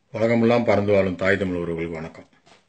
உலகமெல்லாம் பறந்து வாழும் தாய் தமிழ் உறவுகளுக்கு வணக்கம்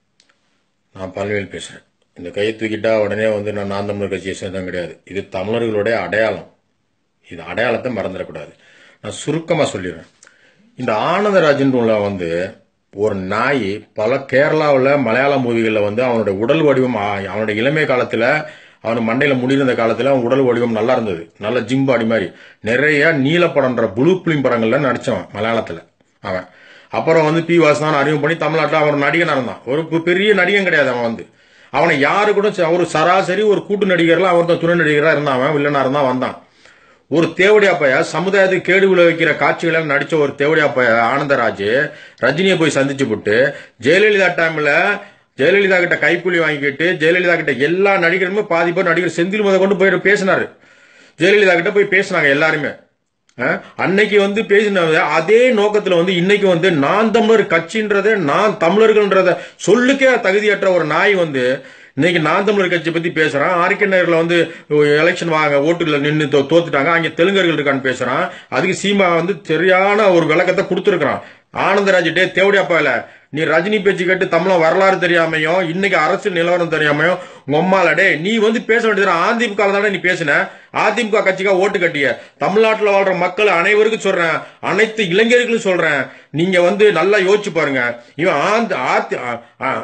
நான் பல்வேல் பேசுகிறேன் இந்த கையை தூக்கிட்டா உடனே வந்து நான் நான் தமிழர் கட்சியை சேர்ந்தவன் கிடையாது இது தமிழர்களுடைய அடையாளம் இது அடையாளத்தை மறந்துடக்கூடாது நான் சுருக்கமாக சொல்லிடுறேன் இந்த ஆனந்தராஜன் உள்ள வந்து ஒரு நாய் பல கேரளாவில் மலையாள மூவிகளில் வந்து அவனுடைய உடல் வடிவம் ஆ- அவனுடைய இளமை காலத்தில் அவன் மண்டையில் முடிந்த காலத்தில் அவன் உடல் வடிவம் நல்லா இருந்தது நல்ல ஜிம் பாடி மாதிரி நிறைய நீலப்படம்ன்ற ப்ளூ பிலிம் படங்களில் நடித்தவன் மலையாளத்தில் அவன் அப்புறம் வந்து பி வாசனான் அறிவு பண்ணி தமிழ்நாட்டில் அவன் நடிகனாக இருந்தான் ஒரு பெ- பெரிய நடிகன் கிடையாது அவன் வந்து அவனை யாரு கூட ச- ஒரு சராசரி ஒரு கூட்டு நடிகர்ல அவன் தான் துணை நடிகராக இருந்தான் அவன் வில்லனா இருந்தான் வந்தான் ஒரு தேவடியா பைய சமுதாயத்துக்கு கேடு விளைவிக்கிற காட்சிகளை நடிச்ச ஒரு தேவடியா பைய ஆனந்தராஜ் ரஜினியை போய் சந்திச்சு போட்டு ஜெயலலிதா டைம்ல ஜெயலலிதா கிட்ட கைக்கூலி வாங்கிக்கிட்டு ஜெயலலிதா கிட்ட எல்லா நடிகருமே பாதி பேர் நடிகர் செந்தில் முத கொண்டு போய் பேசினாரு ஜெயலலிதா கிட்ட போய் பேசினாங்க எல்லாருமே அஹ், அன்னைக்கு வந்து பேசின அதே நோக்கத்துல வந்து இன்னைக்கு வந்து நான் தமிழர் கட்சின்றத நான் தமிழர்கள்ன்றத சொல்லுக்கே தகுதியற்ற ஒரு நாய் வந்து இன்னைக்கு நான் தமிழர் கட்சி பத்தி பேசுறான் ஆர்கே நகர்ல வந்து எலெக்ஷன் வாங்க ஓட்டுல நின்று தோத்துட்டாங்க அங்க தெலுங்கர்கள் இருக்கான்னு பேசுறான் அதுக்கு சீமா வந்து சரியான ஒரு விளக்கத்தை கொடுத்துருக்கான் ஆனந்தராஜ் டே தேவடியாப்பால நீ ரஜினி பேச்சு கேட்டு தமிழ வரலாறு தெரியாமையும் இன்னைக்கு அரசியல் நிலவரம் தெரியாமையும் உங்க அம்மால டே நீ வந்து பேச வேண்டியது அதிமுக தானே நீ பேசின அதிமுக கட்சிக்கா ஓட்டு கட்டிய தமிழ்நாட்டில் வாழ்ற மக்கள் அனைவருக்கும் சொல்றேன் அனைத்து இளைஞர்களுக்கும் சொல்றேன் நீங்க வந்து நல்லா யோசிச்சு பாருங்க இவன் ஆந்த் ஆத்தி ஆ- ஆ-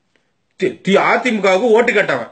தி- தி- அதிமுகவுக்கு ஓட்டு கட்டவன்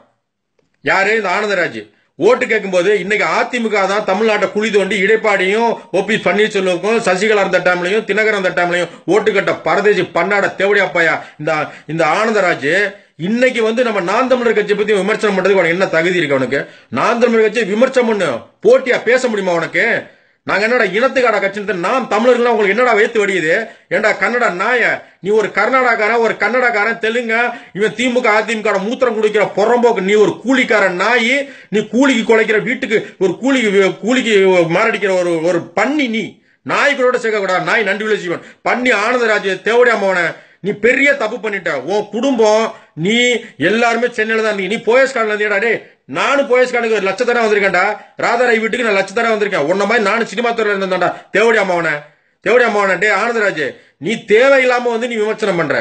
யாரு இந்த ஆனந்தராஜ் ஓட்டு கேட்கும்போது இன்னைக்கு அதிமுக தான் தமிழ்நாட்டை குழி தோண்டி இடைப்பாடியும் ஓபி பன்னீர்செல்வமுக்கும் சசிகலா இருந்த டைம்லையும் தினகரன் இருந்த டைம்லையும் ஓட்டு கட்ட பரதேசி பன்னாட தேவடியாப்பாயா இந்த இந்த ஆனந்தராஜ் இன்னைக்கு வந்து நம்ம நான் தமிழர் கட்சியை பத்தி விமர்சனம் பண்றதுக்கு உனக்கு என்ன தகுதி இருக்கு அவனுக்கு நான் தமிழர் கட்சியை விமர்சனம் பண்ணு போட்டியா பேச முடியுமா உனக்கு நாங்க என்னடா இனத்துக்காட கட்சி நாம் தமிழர்கள் உங்களுக்கு என்னடா வேத்து வடியுது ஏன்டா கன்னடா நாய நீ ஒரு கர்நாடகாரன் ஒரு கன்னடக்காரன் தெலுங்க இவன் திமுக அதிமுக மூத்திரம் குடிக்கிற புறம்போக்கு நீ ஒரு கூலிக்காரன் நாய் நீ கூலிக்கு குலைக்கிற வீட்டுக்கு ஒரு கூலிக்கு கூலிக்கு மாரடிக்கிற ஒரு ஒரு பண்ணி நீ நாய்களோட சேர்க்கக்கூடாது நாய் நன்றி உள்ள ஜீவன் பண்ணி ஆனந்தராஜ் தேவடி அம்மாவன நீ பெரிய தப்பு பண்ணிட்ட உன் குடும்பம் நீ எல்லாருமே சென்னையில தான் இருந்தீங்க நீ போயஸ்கான்ல இருந்தியடா டே நானும் போயஸ்கானுக்கு ஒரு லட்சத்தரம் வந்திருக்கேன்டா ராதாராய் வீட்டுக்கு நான் லட்சத்தரம் வந்திருக்கேன் உன்ன மாதிரி நானும் சினிமா துறையில இருந்தேன்டா தேவடி அம்மாவன தேவடி அம்மாவன டே ஆனந்தராஜ் நீ தேவையில்லாம வந்து நீ விமர்சனம் பண்ற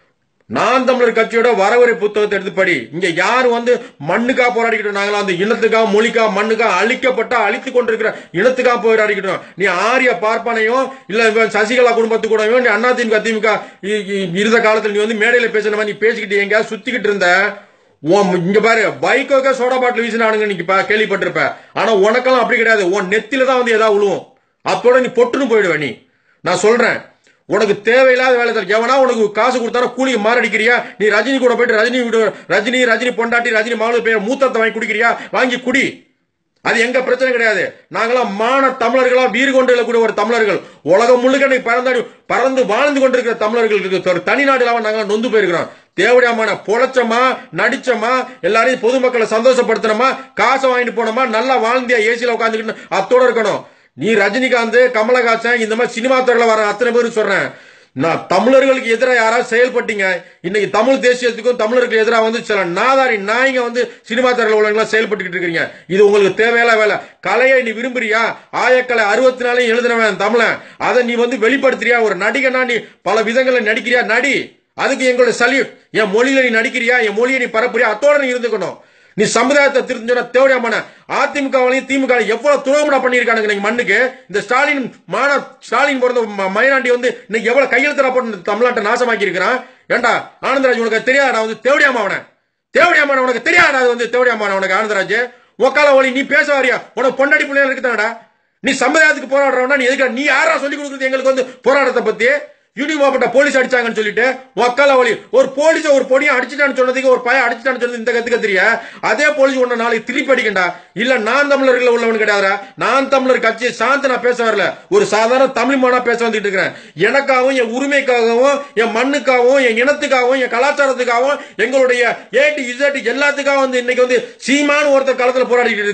நான் தமிழர் கட்சியோட வரவரை புத்தகத்தை எடுத்து படி இங்க யார் வந்து மண்ணுக்கா போராடிக்கிட்டு நாங்களா அந்த இனத்துக்கா மொழிக்கா மண்ணுக்கா அழிக்கப்பட்ட அழித்து கொண்டிருக்கிற இனத்துக்கா போராடிக்கிட்டோம் நீ ஆரிய பார்ப்பனையும் இல்ல இவன் சசிகலா குடும்பத்து கூடயும் நீ அண்ணா திமுக திமுக இ- இ- இருந்த காலத்துல நீ வந்து மேடையில பேசுன மாதிரி நீ பேசிக்கிட்டு எங்க சுத்திக்கிட்டு இருந்த உன் இங்க பாரு பைக்கோக்க சோடா பாட்டில் வீசினானுங்க நீங்க பா- கேள்விப்பட்டிருப்ப ஆனா உனக்கெல்லாம் அப்படி கிடையாது உன் நெத்தில தான் வந்து ஏதாவது விழுவும் அப்போட நீ பொட்டுன்னு போயிடுவ நீ நான் சொல்றேன் உனக்கு தேவையில்லாத வேலை தர எவனா உனக்கு காசு கொடுத்தாரா கூலிக்கு மாரடிக்கிறியா நீ ரஜினி கூட போயிட்டு ரஜினி வீடு ரஜினி ரஜினி பொண்டாட்டி ரஜினி மகளுக்கு பேர் மூத்தத்தை வாங்கி குடிக்கிறியா வாங்கி குடி அது எங்க பிரச்சனை கிடையாது நாங்களாம் மான தமிழர்களா வீறு கொண்டு எழக்கூடிய ஒரு தமிழர்கள் உலகம் முழுக்க இன்னைக்கு பறந்தாடி பறந்து வாழ்ந்து கொண்டிருக்கிற தமிழர்கள் இருக்கு ஒரு தனி நாடுலாம நாங்க நொந்து போயிருக்கிறோம் தேவடியாமான பொழைச்சோமா நடிச்சோமா எல்லாரையும் பொதுமக்களை சந்தோஷப்படுத்தினோமா காசை வாங்கிட்டு போனோமா நல்லா வாழ்ந்தியா ஏசியில உட்காந்துக்கிட்டு அத்தோட இருக்கணும் நீ ரஜினிகாந்த் கமலஹாசன் இந்த மாதிரி சினிமா துறையில வர அத்தனை பேரும் சொல்றேன் நான் தமிழர்களுக்கு எதிராக யாராவது செயல்பட்டீங்க இன்னைக்கு தமிழ் தேசியத்துக்கும் தமிழருக்கு எதிராக வந்து சில நாதாரி நாய்ங்க வந்து சினிமா துறையில் உள்ளவங்களா செயல்பட்டுக்கிட்டு இருக்கீங்க இது உங்களுக்கு தேவையில்ல வேலை கலையை நீ விரும்புறியா ஆயக்கலை அறுபத்தி நாளையும் எழுதினவன் தமிழன் அதை நீ வந்து வெளிப்படுத்துறியா ஒரு நடிகனா நீ பல விதங்களை நடிக்கிறியா நடி அதுக்கு எங்களோட சல்யூட் என் மொழியில நீ நடிக்கிறியா என் மொழியை நீ பரப்புறியா அத்தோட நீ இருந்துக்கணும் நீ சமுதாயத்தை திருத்தோட தேவையான அதிமுகவிலையும் திமுக எவ்வளவு துரோகமடா பண்ணியிருக்கானுங்க இன்னைக்கு மண்ணுக்கு இந்த ஸ்டாலின் மான ஸ்டாலின் பிறந்த ம- மயிலாண்டி வந்து இன்னைக்கு எவ்வளவு கையெழுத்தரா போட்டு இந்த தமிழ்நாட்டை நாசமாக்கி இருக்கிறான் ஏன்டா ஆனந்தராஜ் உனக்கு தெரியாதா வந்து தேவடியாமா அவனை தேவடியாமான உனக்கு தெரியாதா அது வந்து தேவடியாமான உனக்கு ஆனந்தராஜ் உக்கால ஒளி நீ பேச வரியா உனக்கு பொண்டாடி பிள்ளைகள் இருக்குதாடா நீ சமுதாயத்துக்கு போராடுறவனா நீ எதுக்கு நீ யாரா சொல்லி கொடுக்குறது எங்களுக்கு வந்து போராட்டத்தை பத்தி யூனிமாப்பட்ட போலீஸ் அடிச்சாங்கன்னு சொல்லிட்டு ஒக்கால வழி ஒரு போலீஸ் ஒரு பொடியை அடிச்சுட்டான்னு சொன்னதுக்கு ஒரு பையன் அடிச்சுட்டான்னு சொன்னது இந்த கத்துக்க தெரிய அதே போலீஸ் உன்னை நாளைக்கு திருப்பி அடிக்கண்டா இல்ல நான் தமிழர்கள் உள்ளவன் கிடையாதுடா நான் தமிழர் கட்சியை சார்ந்து நான் பேச வரல ஒரு சாதாரண தமிழ் மானா பேச வந்துட்டு இருக்கிறேன் எனக்காகவும் என் உரிமைக்காகவும் என் மண்ணுக்காகவும் என் இனத்துக்காகவும் என் கலாச்சாரத்துக்காகவும் எங்களுடைய ஏ டு இசட் எல்லாத்துக்காகவும் வந்து இன்னைக்கு வந்து சீமானு ஒருத்தர் காலத்துல போராடிட்டு இருக்கான்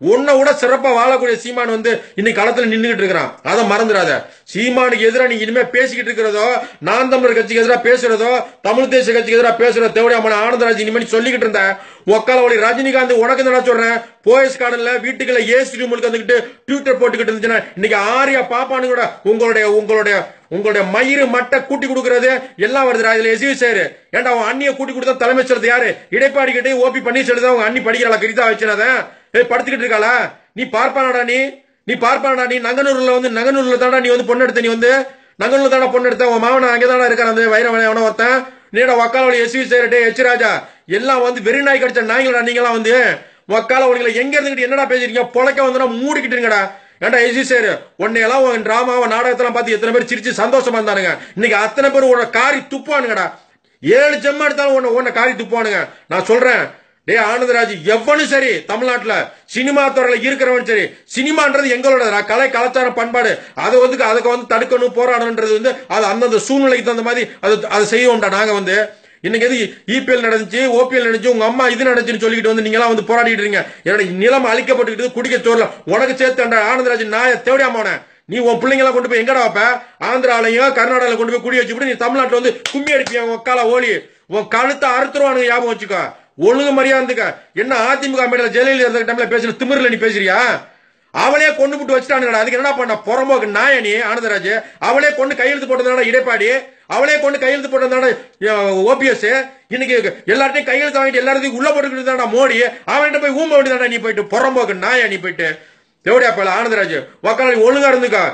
உன்னை விட சிறப்பா வாழக்கூடிய சீமான் வந்து இன்னைக்கு களத்துல நின்றுகிட்டு இருக்கிறான் அதை மறந்துடாத சீமானுக்கு எதிராக நீ இனிமே பேசிக்கிட்டு இருக்கிறதோ நான் தமிழர் கட்சிக்கு எதிராக பேசுறதோ தமிழ் தேச கட்சிக்கு எதிராக பேசுறதோ தேவடியாமன ஆனந்தராஜ் இனிமேல் சொல்லிக்கிட்டு இருந்த ஒக்கால ஒளி ரஜினிகாந்த் உனக்கு தான் சொல்றேன் போயஸ் கார்டன்ல வீட்டுக்குள்ள ஏசி ரூமுக்கு வந்துகிட்டு ட்விட்டர் போட்டுக்கிட்டு இருந்துச்சுன்னா இன்னைக்கு ஆரியா பாப்பானு கூட உங்களுடைய உங்களுடைய உங்களுடைய மயிறு மட்டை கூட்டி கொடுக்கறது எல்லாம் வருதுடா இதுல எசிவி சேரு ஏன்டா அவன் அண்ணியை கூட்டி கொடுத்தா தலைமைச் செயலர் யாரு இடைப்பாடி கிட்டே ஓபி பன்னீர்செல்வம் தான் அவங்க அண்ணி படிக்கிறாளா கிரிதா வச்சுனத ஏய் படுத்துக்கிட்டு இருக்காளா நீ பார்ப்பானடா நீ நீ பார்ப்பானடா நீ நங்கனூர்ல வந்து நங்கனூர்ல தான்டா நீ வந்து பொண்ணு எடுத்த நீ வந்து நங்கனூர்ல தானே பொண்ணு எடுத்த உன் மாவன அங்கே தானே இருக்கான் அந்த வைரம் எவனோ ஒருத்தன் நீடா வக்காலோட எஸ்வி சேரட்டே எச் ராஜா எல்லாம் வந்து வெறி நாய் கடிச்ச நாய்களா நீங்களாம் வந்து வக்கால உங்களை எங்க இருந்துகிட்டு என்னடா பேசுறீங்க பொழைக்க வந்து மூடிக்கிட்டு இருங்கடா ஏன்டா எஜி சார் உன்னையெல்லாம் உன் டிராமாவை நாடகத்தெல்லாம் பார்த்து எத்தனை பேர் சிரிச்சு சந்தோஷமா இருந்தானுங்க இன்னைக்கு அத்தனை பேர் உன்னை காரி துப்பானுங்கடா ஏழு ஜெம்மா எடுத்தாலும் உன்னை உன்னை காரி துப்பானுங்க நான் சொல்றேன் டே ஆனந்தராஜ் எவனும் சரி தமிழ்நாட்டுல சினிமா துறையில இருக்கிறவன் சரி சினிமான்றது எங்களோட கலை கலாச்சார பண்பாடு அதை வந்து அதுக்கு வந்து தடுக்கணும் போராடணுன்றது வந்து அது அந்தந்த சூழ்நிலைக்கு தகுந்த மாதிரி அது அதை செய்வோம்டா நாங்க வந்து இன்னைக்கு எது இபிஎல் நடந்துச்சு ஓபிஎல் நடந்துச்சு உங்க அம்மா இது நடந்துச்சுன்னு சொல்லிக்கிட்டு வந்து நீங்க எல்லாம் வந்து போராடிட்டு இருக்கீங்க என்னோட நிலம் அழிக்கப்பட்டுக்கிட்டு குடிக்க சோறுல உனக்கு சேர்த்து ஆனந்தராஜ் நாய தேவடியாமோன நீ உன் பிள்ளைங்க எல்லாம் கொண்டு போய் எங்கடா வைப்ப ஆந்திராலையும் கர்நாடகால கொண்டு போய் குடி வச்சுட்டு நீ தமிழ்நாட்டுல வந்து கும்மி அடிப்பியா உன் கால ஓலி உன் கழுத்தை அறுத்துருவானுங்க ஞாபகம் வச்சுக்கோ ஒழுங்கு மரியாதை இருந்துக்க என்ன அதிமுக மேடல ஜெயலலிதா இருந்த டைம்ல பேசுற திமிர்ல நீ பேசுறியா அவளே கொண்டு விட்டு வச்சுட்டானுங்கடா அதுக்கு என்ன பண்ண புறம்போக்கு நாயனி ஆனந்தராஜ் அவளே கொண்டு கையெழுத்து போட்டதுனால இடைப்பாடி அவளே கொண்டு கையெழுத்து போட்டதுனால ஓபிஎஸ் இன்னைக்கு எல்லார்ட்டையும் கையெழுத்து வாங்கிட்டு எல்லாத்தையும் உள்ள போட்டுக்கிட்டு மோடி அவன்கிட்ட போய் ஊம்ப வேண்டியதாடா நீ போயிட்டு புறம்போக்கு நாயா நீ போயிட்டு தேவடியா பேல ஆனந்தராஜ் வக்கால ஒழுங்கா இருந்துக்கா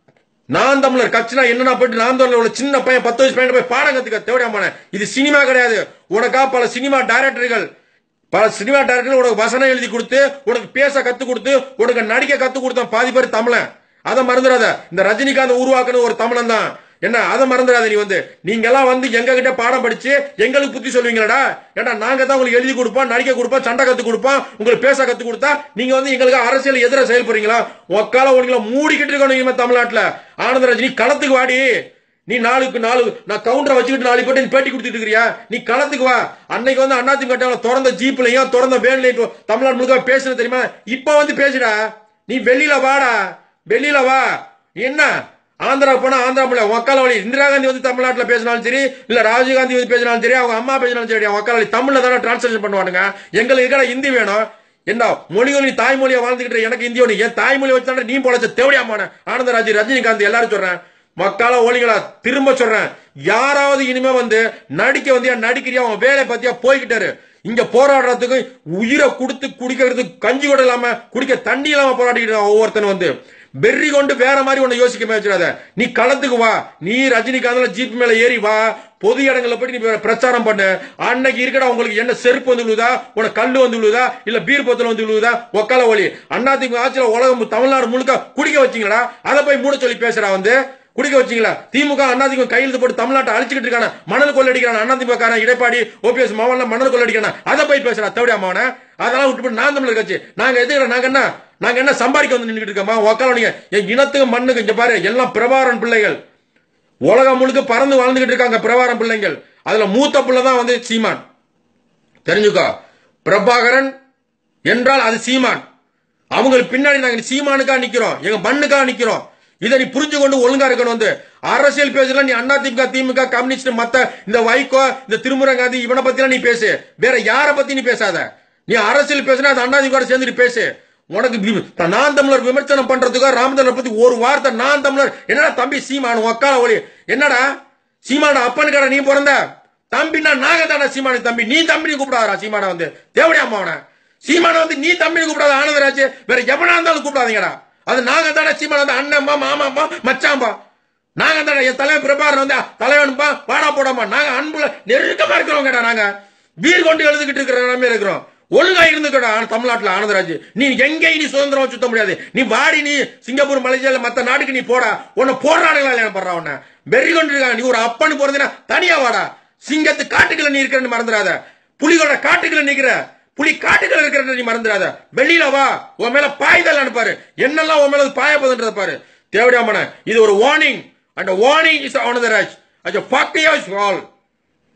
நான் தமிழர் கட்சினா என்னன்னா போயிட்டு நான் தமிழர் உள்ள சின்ன பையன் பத்து வயசு பையன் போய் பாடம் கத்துக்க தேவடியா இது சினிமா கிடையாது உனக்கா பல சினிமா டைரக்டர்கள் பல சினிமா டைரக்டர் உனக்கு வசனம் எழுதி கொடுத்து உனக்கு பேச கத்து கொடுத்து உனக்கு நடிக்க கத்து கொடுத்த பாதி பேர் தமிழன் அதை மறந்துடாத இந்த ரஜினிகாந்த் உருவாக்குன ஒரு தமிழன் தான் என்ன அதை மறந்துடாத நீ வந்து நீங்க எல்லாம் வந்து எங்க கிட்ட பாடம் படிச்சு எங்களுக்கு புத்தி சொல்லுவீங்களடா ஏன்னா நாங்க தான் உங்களுக்கு எழுதி கொடுப்போம் நடிக்க கொடுப்போம் சண்டை கத்து கொடுப்போம் உங்களுக்கு பேச கத்து கொடுத்தா நீங்க வந்து எங்களுக்கு அரசியல் எதிர செயல்படுறீங்களா உக்கால உங்களை மூடிக்கிட்டு இருக்கணும் இனிமே தமிழ்நாட்டுல ஆனந்தராஜ் நீ களத்துக்கு வாடி நீ நாளுக்கு நாலு நான் கவுண்டரை வச்சுக்கிட்டு நாலு பேட்டு நீ பேட்டி கொடுத்துட்டு இருக்கிறியா நீ களத்துக்கு வா அன்னைக்கு வந்து அண்ணாத்தி கட்டால திறந்த ஜீப்லயும் திறந்த வேன்லையும் தமிழ்நாடு முழுக்க பேசுன தெரியுமா இப்ப வந்து பேசுடா நீ வெளியில வாடா வெளியில வா என்ன ஆந்திரா போனா ஆந்திரா போல ஒக்கால வழி இந்திரா காந்தி வந்து தமிழ்நாட்டில் பேசினாலும் சரி இல்ல ராஜீவ் காந்தி வந்து பேசினாலும் சரி அவங்க அம்மா பேசினாலும் சரி ஒக்கால வழி தமிழ்ல தானே டிரான்ஸ்லேஷன் பண்ணுவானுங்க எங்களுக்கு இருக்கிற ஹிந்தி வேணும் என்ன மொழியோ நீ தாய்மொழியை வாழ்ந்துகிட்டு எனக்கு இந்தியோ நீ என் தாய்மொழி வச்சு நீ பொழைச்ச தேவடியாமான ஆனந்தராஜ் ரஜினிகாந்த் எல்லாரும் சொல்றேன் மக்களா ஒளிகளா திரும்ப சொல்றேன் யாராவது இனிமே வந்து நடிக்க வந்து நடிக்கிறியா அவன் வேலை பத்தியா போய்கிட்டாரு இங்க போராடுறதுக்கு உயிரை கொடுத்து குடிக்கிறதுக்கு கஞ்சி கூட இல்லாம குடிக்க தண்ணி இல்லாம போராடிக்கிட்டு ஒவ்வொருத்தன் வந்து வெறி கொண்டு வேற மாதிரி உன்னை யோசிக்க வச்சிடாத நீ களத்துக்கு வா நீ ரஜினிகாந்த்ல ஜீப் மேல ஏறி வா பொது இடங்களில் போய் நீ பிரச்சாரம் பண்ணு அன்னைக்கு இருக்கடா உங்களுக்கு என்ன செருப்பு வந்து விழுதா உனக்கு கல்லு வந்து விழுதா இல்ல பீர் போத்தல் வந்து விழுதா ஒக்கால ஒளி அண்ணாதிமுக ஆட்சியில உலகம் தமிழ்நாடு முழுக்க குடிக்க வச்சீங்களா அதை போய் மூட சொல்லி பேசுறா வந்து குடிக்க வச்சீங்களா திமுக அண்ணாதிமுக கையெழுத்து போட்டு தமிழ்நாட்டை அழிச்சுக்கிட்டு இருக்கான மணல் கொள்ளடிக்கிறான் அண்ணாதிமுக காரன் இடைப்பாடி ஓபிஎஸ் மாவன மணல் கொள்ளடிக்கிறான் அதை போய் பேசுறா தவிட மாவன அதெல்லாம் விட்டு நான் தமிழர் கட்சி நாங்க எதுக்குறோம் நாங்க என்ன நாங்க என்ன சம்பாதிக்க வந்து நின்றுட்டு இருக்கோமா உக்கால நீங்க என் இனத்துக்கு மண்ணுக்கு இங்க பாரு எல்லாம் பிரபாரன் பிள்ளைகள் உலகம் முழுக்க பறந்து வாழ்ந்துகிட்டு இருக்காங்க பிரபாரம் பிள்ளைங்கள் அதுல மூத்த பிள்ளை தான் வந்து சீமான் தெரிஞ்சுக்கோ பிரபாகரன் என்றால் அது சீமான் அவங்களுக்கு பின்னாடி நாங்க சீமானுக்கா நிக்கிறோம் எங்க மண்ணுக்கா நிக்கிறோம் இதை நீ புரிஞ்சு கொண்டு ஒழுங்கா இருக்கணும் வந்து அரசியல் பேசல நீ அண்ணா திமுக திமுக கம்யூனிஸ்ட் மத்த இந்த வைகோ இந்த திருமுருகாந்தி இவனை பத்தி நீ பேசு வேற யார பத்தி நீ பேசாத நீ அரசியல் பேசுனா அது அண்ணா திமுக சேர்ந்துட்டு பேசு உனக்கு நான் தமிழர் விமர்சனம் பண்றதுக்கோ ராமதமர் பத்தி ஒரு வார்த்தை நான் தமிழர் என்னடா தம்பி சீமான் ஒக்கால ஒளி என்னடா சீமான அப்பனு கடை நீ பிறந்த தம்பினா நாங்க தானே சீமான தம்பி நீ தம்பி கூப்பிடாதா சீமான வந்து தேவடியா அம்மாவன சீமான வந்து நீ தம்பி கூப்பிடாத ஆனந்தராஜ் வேற எவனா இருந்தாலும் கூப்பிடாதீங்கடா அது நாங்க தானே சீமான வந்து அண்ணம்மா மாமாப்பா மச்சாம்பா நாங்க தானே என் தலைவன் பிரபாரன் வந்து தலைவன்பா வாடா போடாமா நாங்க அன்புல நெருக்கமா இருக்கிறவங்கடா நாங்க வீர் கொண்டு எழுதுகிட்டு இருக்கிற நிலைமையில இருக்கிறோம் ஒழுங்கா இருந்துக்கடா தமிழ்நாட்டுல ஆனந்தராஜ் நீ எங்கேயும் நீ சுதந்திரம் சுத்த முடியாது நீ வாடி நீ சிங்கப்பூர் மலேசியால மத்த நாட்டுக்கு நீ போடா உன்னை போராடுங்களா பண்றா உன்ன வெறி கொண்டிருக்காங்க நீ ஒரு அப்பன்னு போறதுன்னா தனியா வாடா சிங்கத்து காட்டுக்குள்ள நீ இருக்கிறன்னு மறந்துடாத புலிகளோட காட்டுக்குள்ள நிக்கிற புலி காட்டுக்குள்ள இருக்கிற நீ மறந்துடாத வெளியில வா உன் மேல பாய்தல் அனுப்பாரு என்னெல்லாம் உன் மேல பாய போதுன்றத பாரு தேவடியாமன இது ஒரு warning and warning is Anandraj அஜ் ஃபக்கியாஸ் ஆல்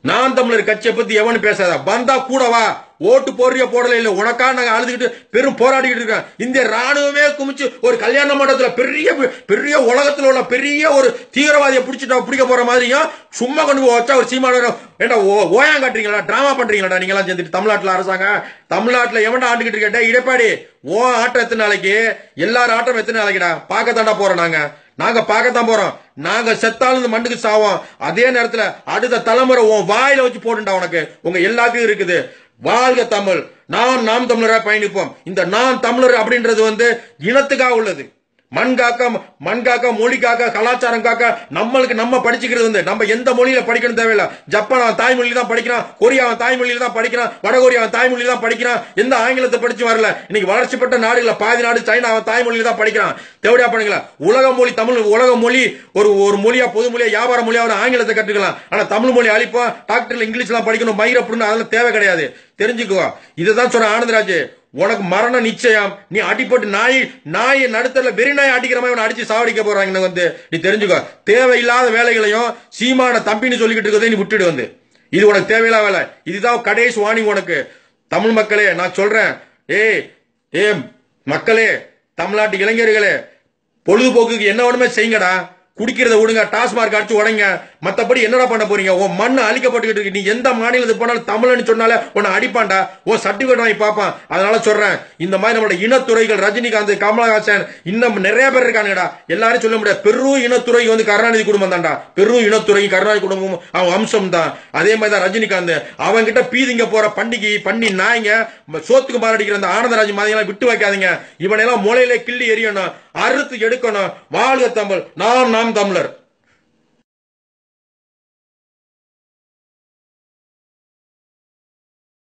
நான் தமிழர் கட்சியை பத்தி எவனு பேசாத வந்தா கூட வா ஓட்டு போடுறிய போடல இல்ல உனக்கா நாங்க அழுதுகிட்டு பெரும் போராடிக்கிட்டு இருக்கோம் இந்த ராணுவமே குமிச்சு ஒரு கல்யாண மண்டபத்துல பெரிய பெரிய உலகத்துல உள்ள பெரிய ஒரு தீவிரவாதியை பிடிச்சிட்டா பிடிக்க போற மாதிரியும் சும்மா கொண்டு போய் வச்சா ஒரு சீமான ஏண்டா ஓ- ஓயாங் காட்டுறீங்களா டிராமா பண்றீங்களா நீங்க எல்லாம் சேர்ந்துட்டு தமிழ்நாட்டுல அரசாங்கம் தமிழ்நாட்டுல எவன்டா ஆண்டுகிட்டு இருக்கேன் டேய் இடைப்பாடி ஓ ஆட்டம் எத்தனை நாளைக்கு எல்லாரும் ஆட்டம் எத்தனை நாளைக்குடா பார்க்கத்தாண்டா போறோம் நாங்க நாங்க பார்க்கத்தான் போறோம் நாங்க செத்தாலும் இந்த மண்டுக்கு சாவோம் அதே நேரத்துல அடுத்த தலைமுறை உன் வாயில வச்சு போடுண்டா உனக்கு உங்க எல்லாத்துக்கும் இருக்குது வாழ்க தமிழ் நாம் நாம் தமிழரா பயணிப்போம் இந்த நான் தமிழர் அப்படின்றது வந்து இனத்துக்காக உள்ளது மண் காக்க மண் காக்க மொழி காக்க கலாச்சாரம் காக்க நம்மளுக்கு நம்ம படிச்சுக்கிறது வந்து நம்ம எந்த மொழியில படிக்கணும் தேவையில்ல ஜப்பான் அவன் தாய்மொழியில தான் படிக்கிறான் கொரியா அவன் தாய்மொழியில தான் படிக்கிறான் வடகொரியா அவன் தாய்மொழியில தான் படிக்கிறான் எந்த ஆங்கிலத்தை படிச்சு வரல இன்னைக்கு வளர்ச்சி பெற்ற நாடுகள பாதி நாடு சைனா அவன் தாய்மொழியில தான் படிக்கிறான் தேவையா பண்ணுங்களா உலக மொழி தமிழ் உலக மொழி ஒரு ஒரு மொழியா பொது மொழியா வியாபார மொழியா ஒரு ஆங்கிலத்தை கற்றுக்கலாம் ஆனா தமிழ் மொழி அழிப்போம் டாக்டர்ல இங்கிலீஷ்லாம் படிக்கணும் மயிர அப்படின்னு அதெல்லாம் தேவை கிடையாது தெரிஞ்சுக்கோ இதுதான் சொல்ற ஆனந்தராஜ் உனக்கு மரண நிச்சயம் நீ அடிபட்டு நாய் நாய் நடுத்தல வெறி நாய் அடிக்கிற மாதிரி உன்னை அடிச்சு சாவடிக்க போறாங்க வந்து நீ தெரிஞ்சுக்கோ தேவையில்லாத வேலைகளையும் சீமான தம்பின்னு சொல்லிக்கிட்டு இருக்கதை நீ விட்டுடு வந்து இது உனக்கு தேவையில்லாத வேலை இதுதான் கடைசி வார்னிங் உனக்கு தமிழ் மக்களே நான் சொல்றேன் ஏய் ஏ மக்களே தமிழ்நாட்டு இளைஞர்களே பொழுதுபோக்குக்கு என்ன வேணுமே செய்யுங்கடா குடிக்கிறத விடுங்க டாஸ்மார்க் அடிச்சு உடைங்க மத்தபடி என்னடா பண்ண போறீங்க உன் மண்ணு அழிக்கப்பட்டுக்கிட்டு இருக்கு நீ எந்த மாநிலத்துக்கு போனாலும் தமிழ்னு சொன்னாலே உன்னை அடிப்பான்டா உன் சர்டிபிகேட் வாங்கி பார்ப்பான் அதனால சொல்றேன் இந்த மாதிரி நம்மளோட இனத்துறைகள் ரஜினிகாந்த் கமலஹாசன் இன்னும் நிறைய பேர் இருக்கானுங்கடா எல்லாரும் சொல்ல முடியாது பெரும் இனத்துறை வந்து கருணாநிதி குடும்பம் தான்டா பெரும் இனத்துறை கருணாநிதி குடும்பம் அவன் அம்சம் தான் அதே மாதிரி தான் ரஜினிகாந்த் அவங்க கிட்ட பீதிங்க போற பண்டிகை பண்ணி நாய்ங்க ம- சோத்துக்கு மாரடிக்கிற அந்த ஆனந்தராஜ் மாதிரிலாம் விட்டு வைக்காதீங்க இவனையெல்லாம் முளையில கிள்ளி எறியணும் அறுத்து எடுக்கணும் வாழ்க தமிழ் நாம் நாம் தமிழர்